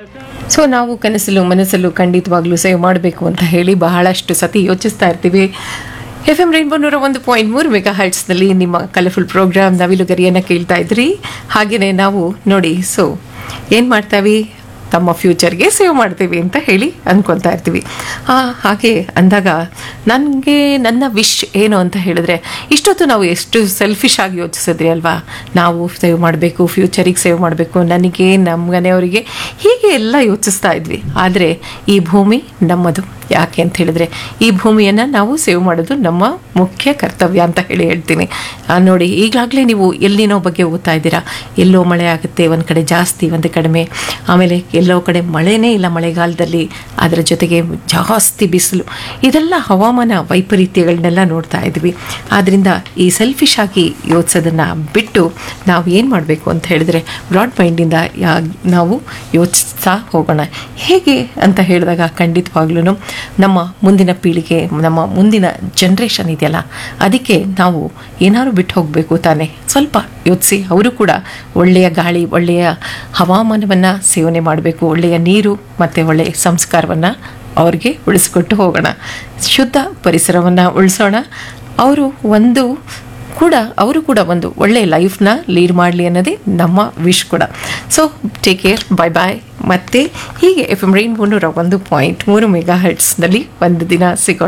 so ನಾವು ಕನಸಲು ಮನಸ್ಸಲ್ಲೂ ಖಂಡಿತವಾಗ್ಲೂ save ಮಾಡಬೇಕು ಅಂತ ಹೇಳಿ ಬಹಳಷ್ಟು ಸತಿ ಯೋಚಿಸ್ತಾ ಇರ್ತೀವಿ ಎಫ್ ಎಂ ರೈನ್ಬೋ ನೂರ ಒಂದು ಪಾಯಿಂಟ್ ಮೂರು ಮೆಗಾ ಹರ್ಟ್ಸ್ನಲ್ಲಿ ನಿಮ್ಮ ಕಲರ್ಫುಲ್ ಪ್ರೋಗ್ರಾಮ್ ನವಿಲುಗರಿಯನ್ನು ಕೇಳ್ತಾ ಇದ್ರಿ ಹಾಗೆಯೇ ನಾವು ನೋಡಿ ಸೊ ಏನು ಮಾಡ್ತಾವಿ ತಮ್ಮ ಫ್ಯೂಚರ್ಗೆ ಸೇವ್ ಮಾಡ್ತೀವಿ ಅಂತ ಹೇಳಿ ಅಂದ್ಕೊತಾ ಇರ್ತೀವಿ ಆ, ಹಾಗೆ ಅಂದಾಗ ನನಗೆ ನನ್ನ ವಿಶ್ ಏನು ಅಂತ ಹೇಳಿದ್ರೆ ಇಷ್ಟೊತ್ತು ನಾವು ಎಷ್ಟು ಸೆಲ್ಫಿಶ್ ಆಗಿ ಯೋಚಿಸಿದ್ರಿ ಅಲ್ವಾ ನಾವು ಸೇವ್ ಮಾಡಬೇಕು ಫ್ಯೂಚರಿಗೆ ಸೇವ್ ಮಾಡಬೇಕು ನನಗೆ ನಮ್ಮ ಮನೆಯವರಿಗೆ ಹೀಗೆ ಎಲ್ಲ ಯೋಚಿಸ್ತಾ ಇದ್ವಿ ಆದರೆ ಈ ಭೂಮಿ ನಮ್ಮದು ಯಾಕೆ ಅಂತ ಹೇಳಿದ್ರೆ ಈ ಭೂಮಿಯನ್ನು ನಾವು ಸೇವ್ ಮಾಡೋದು ನಮ್ಮ ಮುಖ್ಯ ಕರ್ತವ್ಯ ಅಂತ ಹೇಳಿ ಹೇಳ್ತೀನಿ ಆ, ನೋಡಿ ಈಗಾಗಲೇ ನೀವು ಎಲ್ಲಿನೋ ಬಗ್ಗೆ ಓದ್ತಾ ಇದ್ದೀರಾ ಎಲ್ಲೋ ಮಳೆ ಆಗುತ್ತೆ ಒಂದು ಕಡೆ ಜಾಸ್ತಿ ಒಂದು ಕಡಿಮೆ ಆಮೇಲೆ ಎಲ್ಲೋ ಕಡೆ ಮಳೆನೇ ಇಲ್ಲ ಮಳೆಗಾಲದಲ್ಲಿ ಅದರ ಜೊತೆಗೆ ಜಾಸ್ತಿ ಬಿಸಿಲು ಇದೆಲ್ಲ ಹವಾಮಾನ ವೈಪರೀತ್ಯಗಳನ್ನೆಲ್ಲ ನೋಡ್ತಾ ಇದ್ವಿ ಆದ್ದರಿಂದ ಈ ಸೆಲ್ಫಿಶ್ ಆಗಿ ಯೋಚಿಸೋದನ್ನು ಬಿಟ್ಟು ನಾವು ಏನು ಮಾಡಬೇಕು ಅಂತ ಹೇಳಿದ್ರೆ ಬ್ರಾಡ್ ಮೈಂಡಿಂದ ಯಾ ನಾವು ಯೋಚಿಸ್ತಾ ಹೋಗೋಣ ಹೇಗೆ ಅಂತ ಹೇಳಿದಾಗ ಖಂಡಿತವಾಗ್ಲೂ ನಮ್ಮ ಮುಂದಿನ ಪೀಳಿಗೆ ನಮ್ಮ ಮುಂದಿನ ಜನ್ರೇಷನ್ ಇದೆಯಲ್ಲ ಅದಕ್ಕೆ ನಾವು ಏನಾದ್ರು ಬಿಟ್ಟು ಹೋಗಬೇಕು ತಾನೇ ಸ್ವಲ್ಪ ಯೋಚಿಸಿ ಅವರು ಕೂಡ ಒಳ್ಳೆಯ ಗಾಳಿ ಒಳ್ಳೆಯ ಹವಾಮಾನವನ್ನು ಸೇವನೆ ಮಾಡಬೇಕು ಒಳ್ಳೆಯ ನೀರು ಮತ್ತು ಒಳ್ಳೆಯ ಸಂಸ್ಕಾರವನ್ನು ಅವ್ರಿಗೆ ಉಳಿಸ್ಕೊಟ್ಟು ಹೋಗೋಣ ಶುದ್ಧ ಪರಿಸರವನ್ನು ಉಳಿಸೋಣ ಅವರು ಒಂದು ಕೂಡ ಅವರು ಕೂಡ ಒಂದು ಒಳ್ಳೆಯ ಲೈಫ್ನ ಲೀಡ್ ಮಾಡಲಿ ಅನ್ನೋದೇ ನಮ್ಮ ವಿಶ್ ಕೂಡ so take care bye bye ಮತ್ತೆ ಹೀಗೆ ಎಫ್ ಎಮ್ ರೈನ್ ಮುನ್ನೂರ ಒಂದು ಪಾಯಿಂಟ್ ಮೂರು ಮೆಗಾ ಹರ್ಟ್ಸ್ನಲ್ಲಿ ಒಂದು ದಿನ ಸಿಗೋಣ